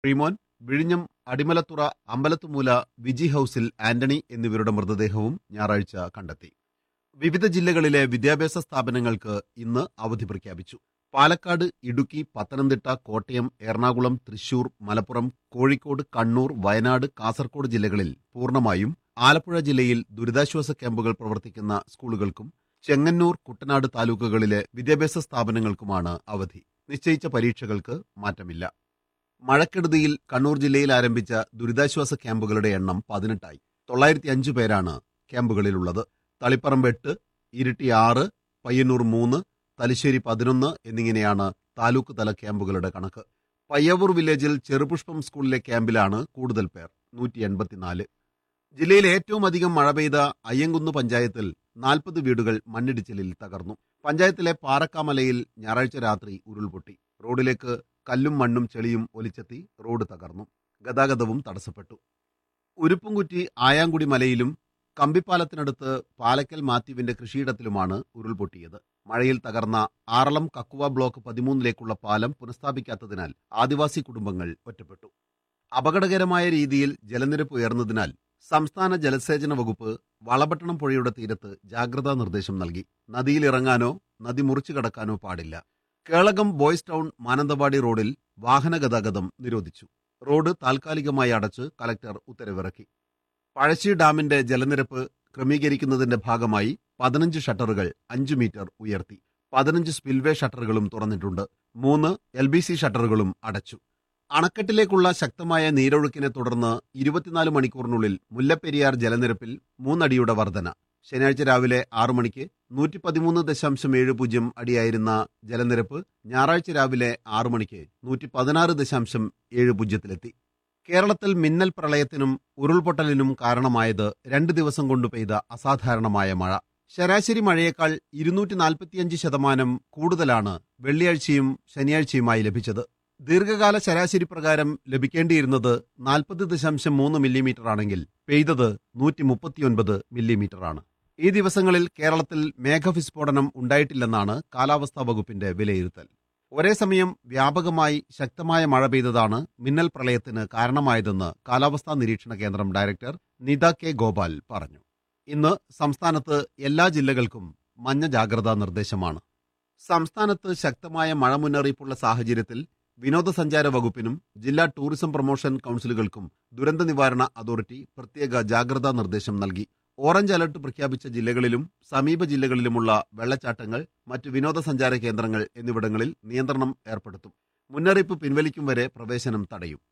പ്രീമോൻ വിഴിഞ്ഞം അടിമലത്തുറ അമ്പലത്തുമൂല വിജി ഹൌസിൽ ആന്റണി എന്നിവരുടെ മൃതദേഹവും ഞായറാഴ്ച കണ്ടെത്തി വിവിധ ജില്ലകളിലെ വിദ്യാഭ്യാസ സ്ഥാപനങ്ങൾക്ക് ഇന്ന് അവധി പ്രഖ്യാപിച്ചു പാലക്കാട് ഇടുക്കി പത്തനംതിട്ട കോട്ടയം എറണാകുളം തൃശൂർ മലപ്പുറം കോഴിക്കോട് കണ്ണൂർ വയനാട് കാസർഗോഡ് ജില്ലകളിൽ പൂർണ്ണമായും ആലപ്പുഴ ജില്ലയിൽ ദുരിതാശ്വാസ ക്യാമ്പുകൾ പ്രവർത്തിക്കുന്ന സ്കൂളുകൾക്കും ചെങ്ങന്നൂർ കുട്ടനാട് താലൂക്കുകളിലെ വിദ്യാഭ്യാസ സ്ഥാപനങ്ങൾക്കുമാണ് അവധി നിശ്ചയിച്ച പരീക്ഷകൾക്ക് മാറ്റമില്ല മഴക്കെടുതിയിൽ കണ്ണൂർ ജില്ലയിൽ ആരംഭിച്ച ദുരിതാശ്വാസ ക്യാമ്പുകളുടെ എണ്ണം പതിനെട്ടായി തൊള്ളായിരത്തി അഞ്ച് പേരാണ് ക്യാമ്പുകളിലുള്ളത് തളിപ്പറമ്പ് എട്ട് ഇരിട്ടി ആറ് പയ്യന്നൂർ മൂന്ന് തലശ്ശേരി പതിനൊന്ന് എന്നിങ്ങനെയാണ് താലൂക്ക് തല ക്യാമ്പുകളുടെ കണക്ക് പയ്യവൂർ വില്ലേജിൽ ചെറുപുഷ്പം സ്കൂളിലെ ക്യാമ്പിലാണ് കൂടുതൽ പേർ നൂറ്റി എൺപത്തിനാല് ജില്ലയിൽ ഏറ്റവും അധികം മഴ പെയ്ത അയ്യങ്കുന്ന് പഞ്ചായത്തിൽ നാൽപ്പത് വീടുകൾ മണ്ണിടിച്ചിലിൽ തകർന്നു പഞ്ചായത്തിലെ പാറക്കാമലയിൽ ഞായറാഴ്ച രാത്രി ഉരുൾപൊട്ടി റോഡിലേക്ക് കല്ലും മണ്ണും ചെളിയും ഒലിച്ചെത്തി റോഡ് തകർന്നു ഗതാഗതവും തടസ്സപ്പെട്ടു ഉരുപ്പുംകുറ്റി ആയാങ്കുടി മലയിലും കമ്പിപ്പാലത്തിനടുത്ത് പാലക്കൽ മാത്യുവിന്റെ കൃഷിയിടത്തിലുമാണ് ഉരുൾപൊട്ടിയത് മഴയിൽ തകർന്ന ആറളം കക്കുവ ബ്ലോക്ക് പതിമൂന്നിലേക്കുള്ള പാലം പുനഃസ്ഥാപിക്കാത്തതിനാൽ ആദിവാസി കുടുംബങ്ങൾ ഒറ്റപ്പെട്ടു അപകടകരമായ രീതിയിൽ ജലനിരപ്പ് ഉയർന്നതിനാൽ സംസ്ഥാന ജലസേചന വകുപ്പ് വളപട്ടണം പുഴയുടെ തീരത്ത് ജാഗ്രതാ നിർദ്ദേശം നൽകി നദിയിലിറങ്ങാനോ നദി മുറിച്ചു കടക്കാനോ പാടില്ല കേളകം ബോയ്സ് ടൗൺ മാനന്തവാടി റോഡിൽ വാഹന ഗതാഗതം നിരോധിച്ചു റോഡ് താൽക്കാലികമായി അടച്ച് കലക്ടർ ഉത്തരവിറക്കി പഴശ്ശി ഡാമിന്റെ ജലനിരപ്പ് ക്രമീകരിക്കുന്നതിന്റെ ഭാഗമായി പതിനഞ്ച് ഷട്ടറുകൾ അഞ്ച് മീറ്റർ ഉയർത്തി പതിനഞ്ച് സ്പിൽവേ ഷട്ടറുകളും തുറന്നിട്ടുണ്ട് മൂന്ന് എൽ ബി സി ഷട്ടറുകളും അടച്ചു അണക്കെട്ടിലേക്കുള്ള ശക്തമായ നീരൊഴുക്കിനെ തുടർന്ന് ഇരുപത്തിനാല് മണിക്കൂറിനുള്ളിൽ മുല്ലപ്പെരിയാർ ജലനിരപ്പിൽ മൂന്നടിയുടെ വർധന ശനിയാഴ്ച രാവിലെ ആറു മണിക്ക് നൂറ്റി പതിമൂന്ന് ദശാംശം ഏഴ് പൂജ്യം അടിയായിരുന്ന ജലനിരപ്പ് ഞായറാഴ്ച രാവിലെ ആറു മണിക്ക് നൂറ്റി പതിനാറ് ദശാംശം ഏഴ് പൂജ്യത്തിലെത്തി കേരളത്തിൽ മിന്നൽ പ്രളയത്തിനും ഉരുൾപൊട്ടലിനും കാരണമായത് രണ്ട് ദിവസം കൊണ്ട് പെയ്ത അസാധാരണമായ മഴ ശരാശരി മഴയേക്കാൾ ഇരുന്നൂറ്റി നാൽപ്പത്തിയഞ്ച് ശതമാനം കൂടുതലാണ് വെള്ളിയാഴ്ചയും ശനിയാഴ്ചയുമായി ലഭിച്ചത് ദീർഘകാല ശരാശരി പ്രകാരം ലഭിക്കേണ്ടിയിരുന്നത് നാൽപ്പത് ദശാംശം മൂന്ന് മില്ലിമീറ്റർ ആണെങ്കിൽ പെയ്തത് നൂറ്റി മുപ്പത്തിയൊൻപത് മില്ലിമീറ്ററാണ് ഈ ദിവസങ്ങളിൽ കേരളത്തിൽ മേഘവിസ്ഫോടനം ഉണ്ടായിട്ടില്ലെന്നാണ് കാലാവസ്ഥാ വകുപ്പിന്റെ വിലയിരുത്തൽ ഒരേ സമയം വ്യാപകമായി ശക്തമായ മഴ പെയ്തതാണ് മിന്നൽ പ്രളയത്തിന് കാരണമായതെന്ന് കാലാവസ്ഥാ നിരീക്ഷണ കേന്ദ്രം ഡയറക്ടർ നിത കെ ഗോപാൽ പറഞ്ഞു ഇന്ന് സംസ്ഥാനത്ത് എല്ലാ ജില്ലകൾക്കും മഞ്ഞ ജാഗ്രതാ നിർദ്ദേശമാണ് സംസ്ഥാനത്ത് ശക്തമായ മഴ മുന്നറിയിപ്പുള്ള സാഹചര്യത്തിൽ വിനോദസഞ്ചാര വകുപ്പിനും ജില്ലാ ടൂറിസം പ്രൊമോഷൻ കൌൺസിലുകൾക്കും ദുരന്ത നിവാരണ അതോറിറ്റി പ്രത്യേക ജാഗ്രതാ നിർദ്ദേശം നൽകി ഓറഞ്ച് അലർട്ട് പ്രഖ്യാപിച്ച ജില്ലകളിലും സമീപ ജില്ലകളിലുമുള്ള വെള്ളച്ചാട്ടങ്ങൾ മറ്റ് വിനോദസഞ്ചാര കേന്ദ്രങ്ങൾ എന്നിവിടങ്ങളിൽ നിയന്ത്രണം ഏർപ്പെടുത്തും മുന്നറിയിപ്പ് പിൻവലിക്കും വരെ പ്രവേശനം തടയും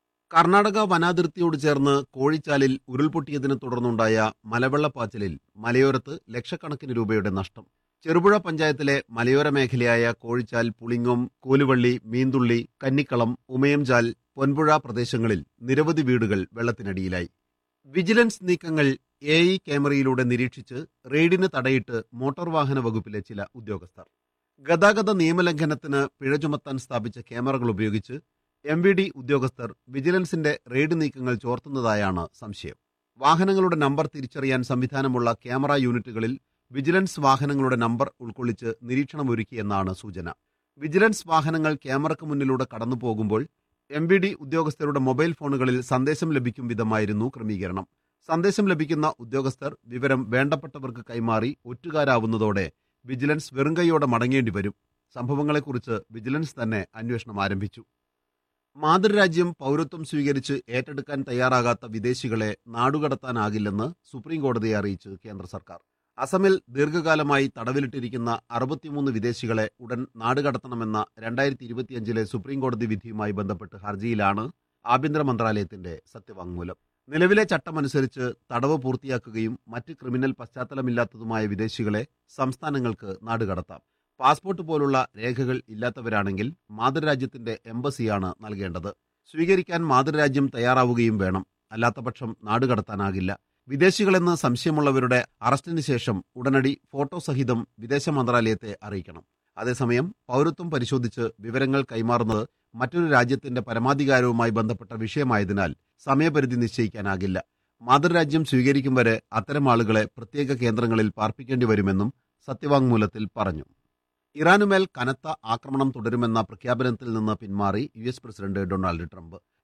കർണാടക വനാതിർത്തിയോട് ചേർന്ന് കോഴിച്ചാലിൽ ഉരുൾപൊട്ടിയതിനെ തുടർന്നുണ്ടായ മലവെള്ളപ്പാച്ചിലിൽ മലയോരത്ത് ലക്ഷക്കണക്കിന് രൂപയുടെ നഷ്ടം ചെറുപുഴ പഞ്ചായത്തിലെ മലയോര മേഖലയായ കോഴിച്ചാൽ പുളിങ്ങോം കൂലുവള്ളി മീന്തുള്ളി കന്നിക്കളം ഉമയംചാൽ പൊൻപുഴ പ്രദേശങ്ങളിൽ നിരവധി വീടുകൾ വെള്ളത്തിനടിയിലായി വിജിലൻസ് നീക്കങ്ങൾ എ ഇ ക്യാമറയിലൂടെ നിരീക്ഷിച്ച് റെയ്ഡിന് തടയിട്ട് മോട്ടോർ വാഹന വകുപ്പിലെ ചില ഉദ്യോഗസ്ഥർ ഗതാഗത നിയമലംഘനത്തിന് പിഴ ചുമത്താൻ സ്ഥാപിച്ച ക്യാമറകൾ ഉപയോഗിച്ച് എം വി ഡി ഉദ്യോഗസ്ഥർ വിജിലൻസിന്റെ റെയ്ഡ് നീക്കങ്ങൾ ചോർത്തുന്നതായാണ് സംശയം വാഹനങ്ങളുടെ നമ്പർ തിരിച്ചറിയാൻ സംവിധാനമുള്ള ക്യാമറ യൂണിറ്റുകളിൽ വിജിലൻസ് വാഹനങ്ങളുടെ നമ്പർ ഉൾക്കൊള്ളിച്ച് നിരീക്ഷണമൊരുക്കിയെന്നാണ് സൂചന വിജിലൻസ് വാഹനങ്ങൾ ക്യാമറയ്ക്ക് മുന്നിലൂടെ കടന്നു പോകുമ്പോൾ എം വി ഡി ഉദ്യോഗസ്ഥരുടെ മൊബൈൽ ഫോണുകളിൽ സന്ദേശം ലഭിക്കും വിധമായിരുന്നു ക്രമീകരണം സന്ദേശം ലഭിക്കുന്ന ഉദ്യോഗസ്ഥർ വിവരം വേണ്ടപ്പെട്ടവർക്ക് കൈമാറി ഒറ്റുകാരാവുന്നതോടെ വിജിലൻസ് വെറുങ്കൈയോടെ മടങ്ങേണ്ടി വരും സംഭവങ്ങളെക്കുറിച്ച് വിജിലൻസ് തന്നെ അന്വേഷണം ആരംഭിച്ചു മാതൃരാജ്യം പൗരത്വം സ്വീകരിച്ച് ഏറ്റെടുക്കാൻ തയ്യാറാകാത്ത വിദേശികളെ നാടുകടത്താനാകില്ലെന്ന് സുപ്രീം കോടതിയെ അറിയിച്ച് കേന്ദ്ര സർക്കാർ അസമിൽ ദീർഘകാലമായി തടവിലിട്ടിരിക്കുന്ന അറുപത്തിമൂന്ന് വിദേശികളെ ഉടൻ നാടുകടത്തണമെന്ന രണ്ടായിരത്തി ഇരുപത്തിയഞ്ചിലെ സുപ്രീം കോടതി വിധിയുമായി ബന്ധപ്പെട്ട് ഹർജിയിലാണ് ആഭ്യന്തര മന്ത്രാലയത്തിന്റെ സത്യവാങ്മൂലം നിലവിലെ ചട്ടമനുസരിച്ച് തടവ് പൂർത്തിയാക്കുകയും മറ്റ് ക്രിമിനൽ പശ്ചാത്തലമില്ലാത്തതുമായ വിദേശികളെ സംസ്ഥാനങ്ങൾക്ക് നാടുകടത്താം പാസ്പോർട്ട് പോലുള്ള രേഖകൾ ഇല്ലാത്തവരാണെങ്കിൽ മാതൃരാജ്യത്തിന്റെ എംബസിയാണ് നൽകേണ്ടത് സ്വീകരിക്കാൻ മാതൃരാജ്യം തയ്യാറാവുകയും വേണം അല്ലാത്തപക്ഷം നാടുകടത്താനാകില്ല വിദേശികളെന്ന് സംശയമുള്ളവരുടെ അറസ്റ്റിന് ശേഷം ഉടനടി ഫോട്ടോ സഹിതം വിദേശ മന്ത്രാലയത്തെ അറിയിക്കണം അതേസമയം പൗരത്വം പരിശോധിച്ച് വിവരങ്ങൾ കൈമാറുന്നത് മറ്റൊരു രാജ്യത്തിന്റെ പരമാധികാരവുമായി ബന്ധപ്പെട്ട വിഷയമായതിനാൽ സമയപരിധി നിശ്ചയിക്കാനാകില്ല മാതൃരാജ്യം സ്വീകരിക്കും വരെ അത്തരം ആളുകളെ പ്രത്യേക കേന്ദ്രങ്ങളിൽ പാർപ്പിക്കേണ്ടി വരുമെന്നും സത്യവാങ്മൂലത്തിൽ പറഞ്ഞു ഇറാനുമേൽ കനത്ത ആക്രമണം തുടരുമെന്ന പ്രഖ്യാപനത്തിൽ നിന്ന് പിന്മാറി U S president Donald Trump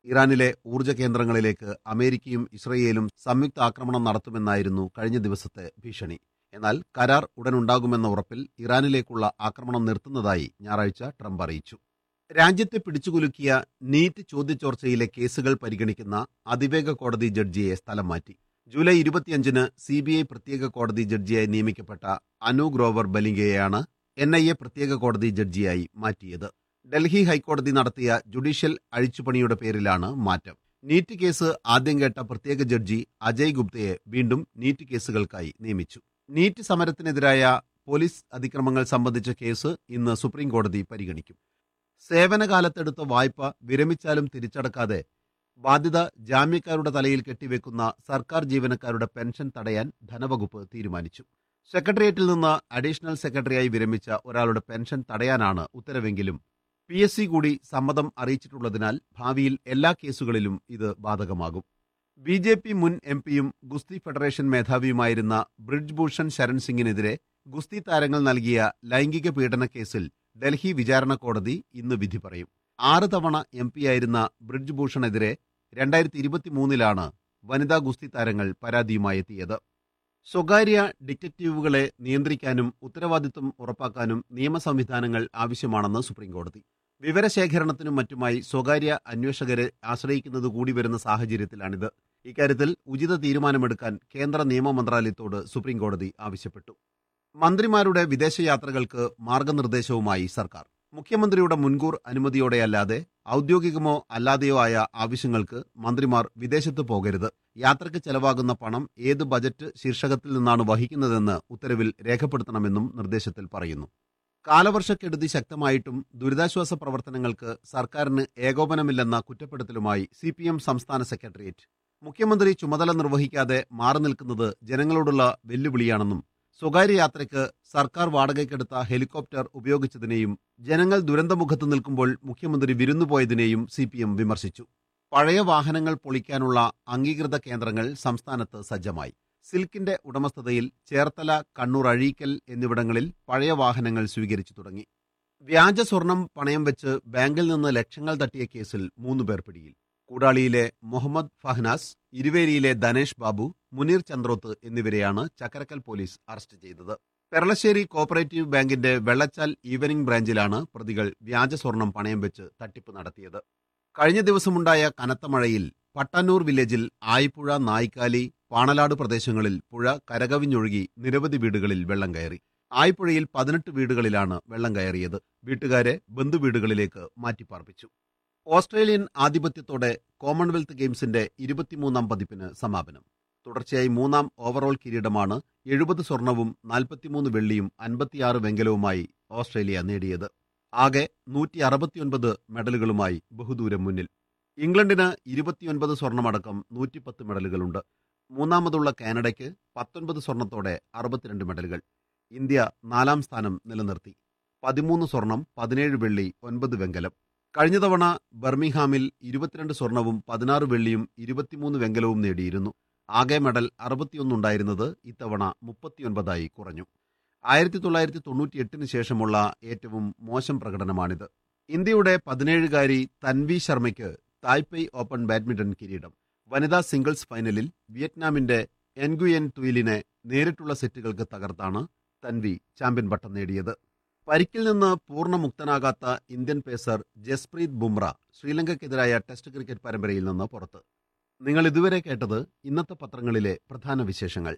ഇറാനിലെ ഊർജ്ജ കേന്ദ്രങ്ങളിലേക്ക് അമേരിക്കയും ഇസ്രയേലും സംയുക്ത ആക്രമണം നടത്തുമെന്നായിരുന്നു കഴിഞ്ഞ ദിവസത്തെ ഭീഷണി എന്നാൽ കരാർ ഉടനുണ്ടാകുമെന്ന ഉറപ്പിൽ ഇറാനിലേക്കുള്ള ആക്രമണം നിർത്തുന്നതായി ഞായറാഴ്ച ട്രംപ് അറിയിച്ചു രാജ്യത്തെ പിടിച്ചുകുലുക്കിയ നീറ്റ് ചോദ്യചോർച്ചയിലെ കേസുകൾ പരിഗണിക്കുന്ന അതിവേഗ കോടതി ജഡ്ജിയെ സ്ഥലം മാറ്റി ജൂലൈ ഇരുപത്തിയഞ്ചിന് സി ബി ഐ പ്രത്യേക കോടതി ജഡ്ജിയായി നിയമിക്കപ്പെട്ട അനു ഗ്രോവർ ബലിംഗയെയാണ് എൻ ഐ എ പ്രത്യേക കോടതി ജഡ്ജിയായി മാറ്റിയത് ഡൽഹി ഹൈക്കോടതി നടത്തിയ ജുഡീഷ്യൽ അഴിച്ചുപണിയുടെ പേരിലാണ് മാറ്റം നീറ്റ് കേസ് ആദ്യം കേട്ട പ്രത്യേക ജഡ്ജി അജയ് ഗുപ്തയെ വീണ്ടും നീറ്റ് കേസുകൾക്കായി നിയമിച്ചു നീറ്റ് സമരത്തിനെതിരായ പോലീസ് അതിക്രമങ്ങൾ സംബന്ധിച്ച കേസ് ഇന്ന് സുപ്രീം കോടതി പരിഗണിക്കും സേവനകാലത്തെടുത്ത വായ്പ വിരമിച്ചാലും തിരിച്ചടക്കാതെ ബാധ്യത ജാമ്യക്കാരുടെ തലയിൽ കെട്ടിവെക്കുന്ന സർക്കാർ ജീവനക്കാരുടെ പെൻഷൻ തടയാൻ ധനവകുപ്പ് തീരുമാനിച്ചു സെക്രട്ടേറിയറ്റിൽ നിന്ന് അഡീഷണൽ സെക്രട്ടറിയായി വിരമിച്ച ഒരാളുടെ പെൻഷൻ തടയാനാണ് ഉത്തരവെങ്കിലും പി എസ് സി കൂടി സമ്മതം അറിയിച്ചിട്ടുള്ളതിനാൽ ഭാവിയിൽ എല്ലാ കേസുകളിലും ഇത് ബാധകമാകും ബി ജെ പി മുൻ എം പിയും ഗുസ്തി ഫെഡറേഷൻ മേധാവിയുമായിരുന്ന ബ്രിഡ്ജ് ഭൂഷൺ ശരൺ സിംഗിനെതിരെ ഗുസ്തി താരങ്ങൾ നൽകിയ ലൈംഗിക പീഡന കേസിൽ ഡൽഹി വിചാരണ കോടതി ഇന്ന് വിധി പറയും ആറ് തവണ എം പിയായിരുന്ന ബ്രിഡ്ജ് ഭൂഷണെതിരെ രണ്ടായിരത്തി ഇരുപത്തിമൂന്നിലാണ് വനിതാ ഗുസ്തി താരങ്ങൾ പരാതിയുമായി എത്തിയത് സ്വകാര്യ ഡിറ്റക്റ്റീവുകളെ നിയന്ത്രിക്കാനും ഉത്തരവാദിത്വം ഉറപ്പാക്കാനും നിയമ സംവിധാനങ്ങൾ ആവശ്യമാണെന്ന് സുപ്രീംകോടതി വിവരശേഖരണത്തിനും മറ്റുമായി സ്വകാര്യ അന്വേഷകരെ ആശ്രയിക്കുന്നത് കൂടി വരുന്ന സാഹചര്യത്തിലാണിത് ഇക്കാര്യത്തിൽ ഉചിത തീരുമാനമെടുക്കാൻ കേന്ദ്ര നിയമ മന്ത്രാലയത്തോട് സുപ്രീംകോടതി ആവശ്യപ്പെട്ടു മന്ത്രിമാരുടെ വിദേശയാത്രകൾക്ക് മാർഗനിർദ്ദേശവുമായി സർക്കാർ മുഖ്യമന്ത്രിയുടെ മുൻകൂർ അനുമതിയോടെയല്ലാതെ ഔദ്യോഗികമോ അല്ലാതെയോ ആയ ആവശ്യങ്ങൾക്ക് മന്ത്രിമാർ വിദേശത്ത് പോകരുത് യാത്രയ്ക്ക് ചെലവാകുന്ന പണം ഏത് ബജറ്റ് ശീർഷകത്തിൽ നിന്നാണ് വഹിക്കുന്നതെന്ന് ഉത്തരവിൽ രേഖപ്പെടുത്തണമെന്നും നിർദ്ദേശത്തിൽ പറയുന്നു കാലവർഷക്കെടുതി ശക്തമായിട്ടും ദുരിതാശ്വാസ പ്രവർത്തനങ്ങൾക്ക് സർക്കാരിന് ഏകോപനമില്ലെന്ന കുറ്റപ്പെടുത്തലുമായി സി പി എം സംസ്ഥാന സെക്രട്ടേറിയറ്റ് മുഖ്യമന്ത്രി ചുമതല നിർവഹിക്കാതെ മാറി നിൽക്കുന്നത് ജനങ്ങളോടുള്ള വെല്ലുവിളിയാണെന്നും സ്വകാര്യ യാത്രയ്ക്ക് സർക്കാർ വാടകയ്ക്കെടുത്ത ഹെലികോപ്റ്റർ ഉപയോഗിച്ചതിനെയും ജനങ്ങൾ ദുരന്തമുഖത്ത് നിൽക്കുമ്പോൾ മുഖ്യമന്ത്രി വിരുന്നുപോയതിനെയും സി പി എം വിമർശിച്ചു പഴയ വാഹനങ്ങൾ പൊളിക്കാനുള്ള അംഗീകൃത കേന്ദ്രങ്ങൾ സംസ്ഥാനത്ത് സജ്ജമായി സിൽക്കിന്റെ ഉടമസ്ഥതയിൽ ചേർത്തല കണ്ണൂർ അഴീക്കൽ എന്നിവിടങ്ങളിൽ പഴയ വാഹനങ്ങൾ സ്വീകരിച്ചു തുടങ്ങി വ്യാജ സ്വർണം പണയം വെച്ച് ബാങ്കിൽ നിന്ന് ലക്ഷങ്ങൾ തട്ടിയ കേസിൽ മൂന്നുപേർ പിടിയിൽ കൂടാളിയിലെ മുഹമ്മദ് ഫഹ്നാസ് ഇരുവേരിയിലെ ധനേഷ് ബാബു മുനീർ ചന്ദ്രോത്ത് എന്നിവരെയാണ് ചക്കരക്കൽ പോലീസ് അറസ്റ്റ് ചെയ്തത് പെരളശ്ശേരി കോപ്പറേറ്റീവ് ബാങ്കിന്റെ വെള്ളച്ചാൽ ഈവനിംഗ് ബ്രാഞ്ചിലാണ് പ്രതികൾ വ്യാജ സ്വർണം പണയം വെച്ച് തട്ടിപ്പ് നടത്തിയത് കഴിഞ്ഞ ദിവസമുണ്ടായ കനത്ത മഴയിൽ പട്ടാന്നൂർ വില്ലേജിൽ ആയിപ്പുഴ നായ്ക്കാലി പാണലാട് പ്രദേശങ്ങളിൽ പുഴ കരകവിഞ്ഞൊഴുകി നിരവധി വീടുകളിൽ വെള്ളം കയറി ആയിപ്പുഴയിൽ പതിനെട്ട് വീടുകളിലാണ് വെള്ളം കയറിയത് വീട്ടുകാരെ ബന്ധുവീടുകളിലേക്ക് മാറ്റിപ്പാർപ്പിച്ചു ഓസ്ട്രേലിയൻ ആധിപത്യത്തോടെ കോമൺവെൽത്ത് ഗെയിംസിന്റെ ഇരുപത്തിമൂന്നാം പതിപ്പിന് സമാപനം തുടർച്ചയായി മൂന്നാം ഓവറോൾ കിരീടമാണ് എഴുപത് സ്വർണവും നാൽപ്പത്തിമൂന്ന് വെള്ളിയും അൻപത്തിയാറ് വെങ്കലവുമായി ഓസ്ട്രേലിയ നേടിയത് ആകെ നൂറ്റി അറുപത്തിയൊൻപത് മെഡലുകളുമായി ബഹുദൂരം മുന്നിൽ ഇംഗ്ലണ്ടിന് ഇരുപത്തിയൊൻപത് സ്വർണമടക്കം നൂറ്റിപ്പത്ത് മെഡലുകളുണ്ട് മൂന്നാമതുള്ള കാനഡയ്ക്ക് പത്തൊൻപത് സ്വർണത്തോടെ അറുപത്തിരണ്ട് മെഡലുകൾ ഇന്ത്യ നാലാം സ്ഥാനം നിലനിർത്തി പതിമൂന്ന് സ്വർണം പതിനേഴ് വെള്ളി ഒൻപത് വെങ്കലം കഴിഞ്ഞ തവണ ബർമിംഗ്ഹാമിൽ ഇരുപത്തിരണ്ട് സ്വർണവും പതിനാറ് വെള്ളിയും ഇരുപത്തിമൂന്ന് വെങ്കലവും നേടിയിരുന്നു ആകെ മെഡൽ അറുപത്തിയൊന്നുണ്ടായിരുന്നത് ഇത്തവണ മുപ്പത്തിയൊൻപതായി കുറഞ്ഞു ആയിരത്തി തൊള്ളായിരത്തി തൊണ്ണൂറ്റി എട്ടിന് ശേഷമുള്ള ഏറ്റവും മോശം പ്രകടനമാണിത് ഇന്ത്യയുടെ പതിനേഴുകാരി തൻവി ശർമ്മയ്ക്ക് തായ്പെയ് ഓപ്പൺ ബാഡ്മിന്റൺ കിരീടം വനിതാ സിംഗിൾസ് ഫൈനലിൽ വിയറ്റ്നാമിന്റെ എൻഗുയൻ തുയിലിനെ നേരിട്ടുള്ള സെറ്റുകൾക്ക് തകർത്താണ് തൻവി ചാമ്പ്യൻ പട്ടം നേടിയത് പരിക്കിൽ നിന്ന് പൂർണ്ണ മുക്തനാകാത്ത ഇന്ത്യൻ പേസർ ജസ്പ്രീത് ബുംറ ശ്രീലങ്കയ്ക്കെതിരായ ടെസ്റ്റ് ക്രിക്കറ്റ് പരമ്പരയിൽ നിന്ന് പുറത്ത് നിങ്ങൾ ഇതുവരെ കേട്ടത് ഇന്നത്തെ പത്രങ്ങളിലെ പ്രധാന വിശേഷങ്ങൾ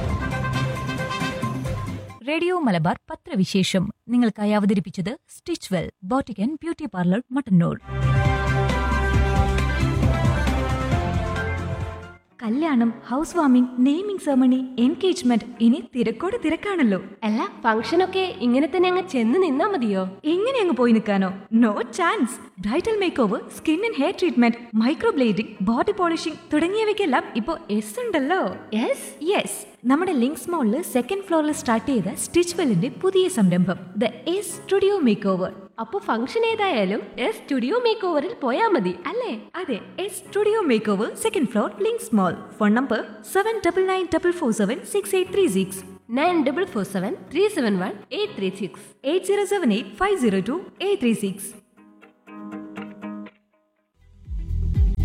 റേഡിയോ മലബാർ പത്രവിശേഷം നിങ്ങൾക്കായി അവതരിപ്പിച്ചത് Stitch Well boutique beauty parlour Mattannur കല്യാണം house warming naming ceremony engagement ഇനി തിരക്കോട് തിരക്കാണല്ലോ അല്ല ഫംഗ്ഷനൊക്കെ ഇങ്ങനെ തന്നെ അങ്ങ് ചെന്ന് നിന്നാ മതിയോ എങ്ങനെ അങ്ങ് പോയി നിൽക്കാനോ no chance bridal makeover skin and hair treatment microblading body polishing തുടങ്ങിയവയ്ക്കെല്ലാം ഇപ്പോ എസ് ഉണ്ടല്ലോ യെസ് യെസ് നമ്മുടെ ലിങ്ക്സ് മോളിൽ സെക്കൻഡ് ഫ്ലോറിൽ സ്റ്റാർട്ട് ചെയ്ത സ്റ്റിച്ച് വെല്ലിന്റെ പുതിയ സംരംഭം the S studio makeover അപ്പൊ ഫംഗ്ഷൻ ഏതായാലും എസ് സ്റ്റുഡിയോ മേക്ക് ഓവറിൽ പോയാ മതി അല്ലേ അതെ S studio makeover second floor Links mall phone number seven double nine double four seven six eight three six nine double four seven three seven one eight three six eight zero seven eight five zero two eight three six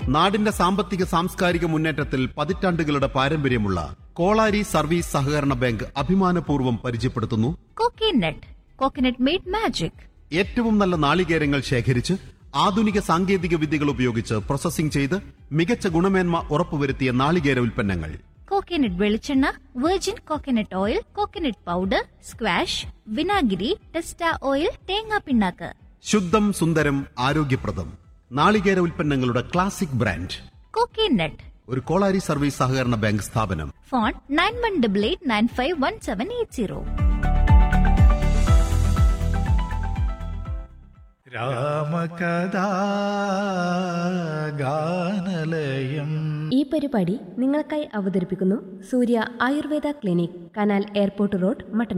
നാടിന്റെ സാമ്പത്തിക സാംസ്കാരിക മുന്നേറ്റത്തിൽ പതിറ്റാണ്ടുകളുടെ പാരമ്പര്യമുള്ള Kolari service സഹകരണ bank അഭിമാനപൂർവ്വം പരിചയപ്പെടുത്തുന്നു coconut coconut made magic ഏറ്റവും നല്ല നാളികേരങ്ങൾ ശേഖരിച്ച് ആധുനിക സാങ്കേതിക വിദ്യകൾ ഉപയോഗിച്ച് പ്രോസസ്സിംഗ് ചെയ്ത് മികച്ച ഗുണമേന്മ ഉറപ്പുവരുത്തിയ നാളികേര ഉൽപ്പന്നങ്ങൾ കോക്കനട്ട് വെളിച്ചെണ്ണ virgin coconut oil coconut powder squash വിനാഗിരി ടെസ്റ്റ ഓയിൽ തേങ്ങാ പിണ്ണാക്ക് ശുദ്ധം സുന്ദരം ആരോഗ്യപ്രദം നാളികേര ഉൽപ്പന്നങ്ങളുടെ ക്ലാസിക് ബ്രാൻഡ് കോക്കനട്ട് ഒരു കോളാരി സർവീസ് സഹകരണ ബാങ്ക് സ്ഥാപനം phone nine one double eight nine five one seven eight zero രാമകഥാ ഗാനലയം ഈ പരിപാടി നിങ്ങൾക്കായി അവതരിപ്പിക്കുന്നു Surya Ayurveda clinic canal airport road Mattannur